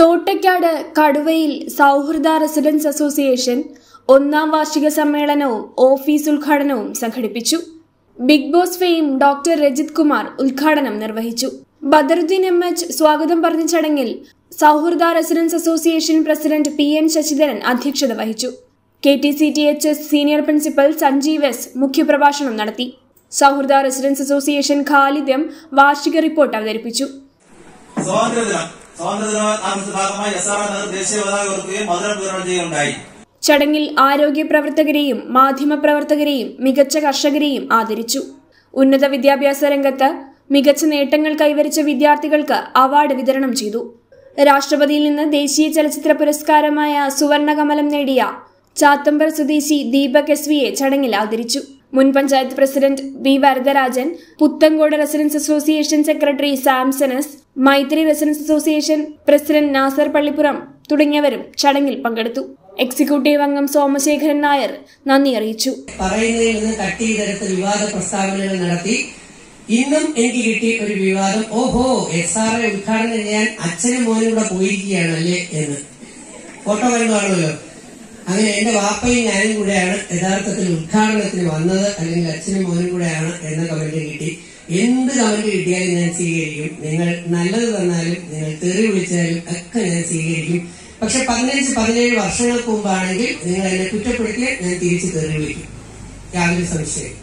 തോട്ടയ്ക്കാട് കടുവയിൽ സൗഹൃദ residents association ഒന്നാം വാർഷിക സമ്മേളനവും ഓഫീസ് ഉദ്ഘാടനവും സംഘടിപ്പിച്ചു big boss fame doctor Rajith Kumar ഉദ്ഘാടനം നിർവഹിച്ചു ബദറുദ്ദീൻ എം എച്ച് സ്വാഗതം പറഞ്ഞ ചടങ്ങിൽ സൗഹൃദ residents association president P N Sasidharan അധ്യക്ഷത വഹിച്ചു K T C T H S senior principal Sanjeev S മുഖ്യപ്രഭാഷണം നടത്തി സൗഹൃദ റെസിഡൻസ് അസോസിയേഷൻ ഖാലിദ്യം വാർഷിക റിപ്പോർട്ട് അവതരിപ്പിച്ചു സ്വാതന്ത്ര്യദിനം സ്വാതന്ത്ര്യദിന ആഘോഷ ഭാഗമായി എസ് ആർ നഗർ ദേശീയ പതാക ഉയർത്തുകയും മധുരം വിതരണം ചെയ്യുകയുണ്ടായി ചടങ്ങിൽ ആരോഗ്യ പ്രവർത്തകരെയും മാധ്യമ പ്രവർത്തകരെയും മികച്ച കർഷകരെയും ആദരിച്ചു ഉന്നത വിദ്യാഭ്യാസ രംഗത്ത് മികച്ച നേട്ടങ്ങൾ കൈവരിച്ച വിദ്യാർത്ഥികൾക്ക് അവാർഡ് വിതരണം ചെയ്തു രാഷ്ട്രപതിയിൽ നിന്ന് ദേശീയ ചലച്ചിത്ര പുരസ്കാരമായ സുവർണകമലം നേടിയ ചാത്തമ്പർ സ്വദേശി ദീപക് എസ് വിയെ ചടങ്ങിൽ ആദരിച്ചു മുൻ panchayat president B Varadarajan Puthankode residents association secretary സാംസനസ് Maithri residents association president Nasar Pallippuram തുടങ്ങിയവരും ചടങ്ങിൽ പങ്കെടുത്തു എക്സിക്യൂട്ടീവ് അംഗം സോമശേഖരൻ നായർ നന്ദി അറിയിച്ചു പറയുന്നതിൽ നിന്ന് കട്ട് ചെയ്തെടുത്ത് വിവാദ പ്രസ്താവനകൾ നടത്തി ഇന്നും എനിക്ക് കിട്ടിയ ഒരു വിവാദം ഓഹോ എസ് ആർ എ ഉദ്ഘാടനം ചെയ്യാൻ അച്ഛനും മോനും കൂടെ പോയിരിക്കുകയാണല്ലേ എന്ന് ഫോട്ടോ കണ്ടുകാണുമല്ലോ അങ്ങനെ എന്റെ വാപ്പയും ഞാനും കൂടെയാണ് യഥാർത്ഥത്തിൽ ഉദ്ഘാടനത്തിന് വന്നത് അല്ലെങ്കിൽ അച്ഛനും മോനും കൂടെയാണ് എന്ന കമന്റ് കിട്ടി എന്ത് കമന്റ് കിട്ടിയാലും ഞാൻ സ്വീകരിക്കും നിങ്ങൾ നല്ലത് തന്നാലും നിങ്ങൾ തെറി വിളിച്ചാലും ഒക്കെ ഞാൻ സ്വീകരിക്കും പക്ഷെ പതിനഞ്ച് പതിനേഴ് വർഷങ്ങൾക്ക് മുമ്പാണെങ്കിൽ നിങ്ങൾ എന്നെ കുറ്റപ്പെടുത്തിയാൽ ഞാൻ തിരിച്ചു തെറി വിളിക്കും യാതൊരു സംശയം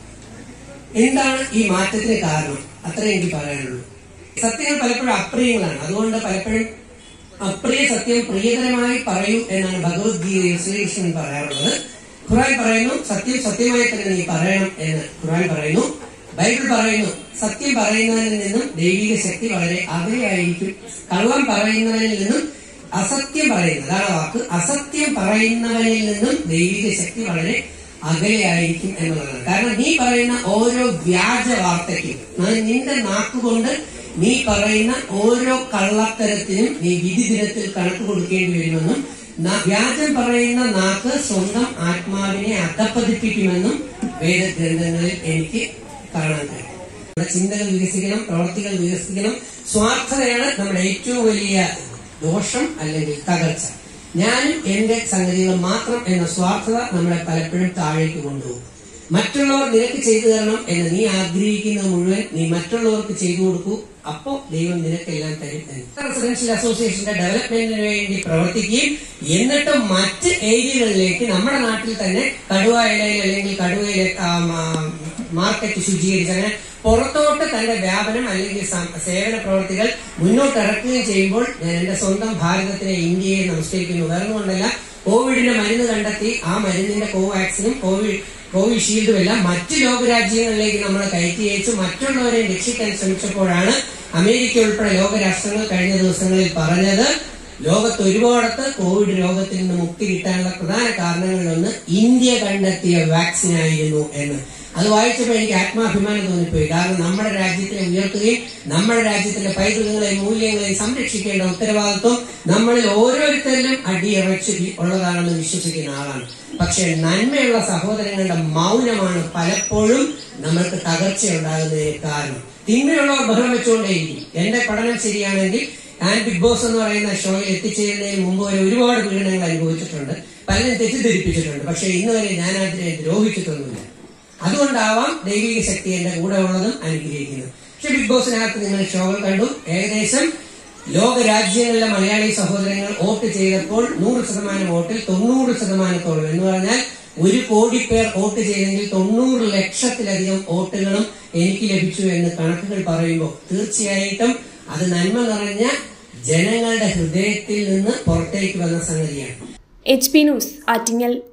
എന്താണ് ഈ മാറ്റത്തിന് കാരണം അത്രേ എനിക്ക് പറയാനുള്ളൂ സത്യങ്ങൾ പലപ്പോഴും അപ്രിയങ്ങളാണ് അതുകൊണ്ട് പലപ്പോഴും അപ്രിയ സത്യം പ്രിയകരമായി പറയൂ എന്നാണ് ഭഗവത്ഗീതയിൽ ശ്രീകൃഷ്ണൻ പറയാറുള്ളത് ഖുറാൻ പറയുന്നു സത്യം സത്യമായി തന്നെ നീ പറയണം എന്ന് ഖുറാൻ പറയുന്നു ബൈബിൾ പറയുന്നു സത്യം പറയുന്നവനിൽ നിന്നും ദൈവിക ശക്തി വളരെ അകലെയായിരിക്കും കള്ളം പറയുന്നവനിൽ നിന്നും അസത്യം പറയുന്ന അതാണ് ആ വാക്ക് അസത്യം പറയുന്നവനിൽ നിന്നും ദൈവിക ശക്തി വളരെ അകലെയായിരിക്കും എന്നുള്ളതാണ് കാരണം നീ പറയുന്ന ഓരോ വ്യാജ വാർത്തയ്ക്കും അതായത് നിന്റെ നാക്കുകൊണ്ട് നീ പറയുന്ന ഓരോ കള്ളത്തരത്തിനും നീ വിധി ദിനത്തിൽ കണക്ക് കൊടുക്കേണ്ടി വരുമെന്നും ന- വ്യാജം പറയുന്ന നാക്ക് സ്വന്തം ആത്മാവിനെ അധപ്പതിപ്പിക്കുമെന്നും വേദഗ്രന്ഥങ്ങളിൽ എനിക്ക് കാണാൻ കഴിയും നമ്മുടെ ചിന്തകൾ വികസിക്കണം പ്രവർത്തികൾ വികസിക്കണം സ്വാർത്ഥതയാണ് നമ്മുടെ ഏറ്റവും വലിയ ദോഷം അല്ലെങ്കിൽ തകർച്ച ഞാനും എന്റെ സംഗതികൾ മാത്രം എന്ന സ്വാർത്ഥത നമ്മളെ പലപ്പോഴും താഴേക്ക് കൊണ്ടുപോകും മറ്റുള്ളവർ നിനക്ക് ചെയ്തു തരണം എന്ന് നീ ആഗ്രഹിക്കുന്നത് മുഴുവൻ നീ മറ്റുള്ളവർക്ക് ചെയ്തു കൊടുക്കൂ അപ്പോ ദൈവം നിനക്കെല്ലാം തരും എന്ന്. റെസിഡൻഷ്യൽ അസോസിയേഷന്റെ ഡെവലപ്മെന്റിന് വേണ്ടി പ്രവർത്തിക്കുകയും എന്നിട്ട് മറ്റ് ഏരിയകളിലേക്ക് നമ്മുടെ നാട്ടിൽ തന്നെ കടുവ ഇലയിൽ അല്ലെങ്കിൽ കടുവയിലെ ആ, മാ- മാർക്കറ്റ് ശുചീകരിച്ച് അങ്ങനെ പുറത്തോട്ട് തന്റെ വ്യാപനം അല്ലെങ്കിൽ സം- സേവന പ്രവർത്തികൾ മുന്നോട്ട് ഇറക്കുകയും ചെയ്യുമ്പോൾ ഞാൻ എന്റെ സ്വന്തം ഭാരതത്തിനെ ഇന്ത്യയെ നമസ്കരിക്കുന്നു വേറെ കൊണ്ടല്ല കോവിഡിന്റെ മരുന്ന് കണ്ടെത്തി ആ മരുന്നിന്റെ കോവാക്സിനും കോവിഡ് കോവിഷീൽഡും എല്ലാം മറ്റു ലോകരാജ്യങ്ങളിലേക്ക് നമ്മൾ കയറ്റി അയച്ചു മറ്റുള്ളവരെ രക്ഷിക്കാൻ ശ്രമിച്ചപ്പോഴാണ് അമേരിക്ക ഉൾപ്പെടെ ലോകരാഷ്ട്രങ്ങൾ കഴിഞ്ഞ ദിവസങ്ങളിൽ പറഞ്ഞത് ലോകത്ത് ഒരുപാടത്ത് കോവിഡ് രോഗത്തിൽ നിന്ന് മുക്തി കിട്ടാനുള്ള പ്രധാന കാരണങ്ങളിലൊന്ന് ഇന്ത്യ കണ്ടെത്തിയ വാക്സിൻ ആയിരുന്നു എന്ന് അത് വായിച്ചപ്പോൾ എനിക്ക് ആത്മാഭിമാനം തോന്നിപ്പോയി കാരണം നമ്മുടെ രാജ്യത്തിനെ ഉയർത്തുകയും നമ്മുടെ രാജ്യത്തിന്റെ പൈതൃകങ്ങളെയും മൂല്യങ്ങളെയും സംരക്ഷിക്കേണ്ട ഉത്തരവാദിത്വം നമ്മളിൽ ഓരോരുത്തരിലും അടിയറച്ച് ഉള്ളതാണെന്ന് വിശ്വസിക്കുന്ന ആളാണ് പക്ഷെ നന്മയുള്ള സഹോദരങ്ങളുടെ മൗനമാണ് പലപ്പോഴും നമ്മൾക്ക് തകർച്ച ഉണ്ടാകുന്നതിന് കാരണം തിന്മയുള്ളവർ ബഹളം വെച്ചുകൊണ്ടേയിരിക്കും എന്റെ പഠനം ശരിയാണെങ്കിൽ ഞാൻ ബിഗ് ബോസ് എന്ന് പറയുന്ന ഷോയിൽ എത്തിച്ചേരുന്നതിന് മുമ്പ് വരെ ഒരുപാട് പീഡനങ്ങൾ അനുഭവിച്ചിട്ടുണ്ട് പലരും തെറ്റിദ്ധരിപ്പിച്ചിട്ടുണ്ട് പക്ഷെ ഇന്ന് വരെ ഞാൻ അതിനെ ദ്രോഹിച്ചിട്ടൊന്നുമില്ല അതുകൊണ്ടാവാം ദൈവിക ശക്തി എന്റെ കൂടെ ഉള്ളതും അനുഗ്രഹിക്കുന്നത് പക്ഷെ ബിഗ് ബോസിനകത്ത് നിങ്ങൾ ഷോകൾ കണ്ടു ഏകദേശം ലോക രാജ്യങ്ങളിലെ മലയാളി സഹോദരങ്ങൾ വോട്ട് ചെയ്തപ്പോൾ നൂറ് ശതമാനം വോട്ടിൽ തൊണ്ണൂറ് ശതമാനത്തോളം എന്ന് പറഞ്ഞാൽ ഒരു കോടി പേർ വോട്ട് ചെയ്തെങ്കിൽ തൊണ്ണൂറ് ലക്ഷത്തിലധികം വോട്ടുകളും എനിക്ക് ലഭിച്ചു എന്ന് കണക്കുകൾ പറയുമ്പോൾ തീർച്ചയായിട്ടും അത് നന്മ നിറഞ്ഞ ജനങ്ങളുടെ ഹൃദയത്തിൽ നിന്ന് പുറത്തേക്ക് വന്ന സംഗതിയാണ് എച്ച് പി ന്യൂസ് ആറ്റിങ്ങൽ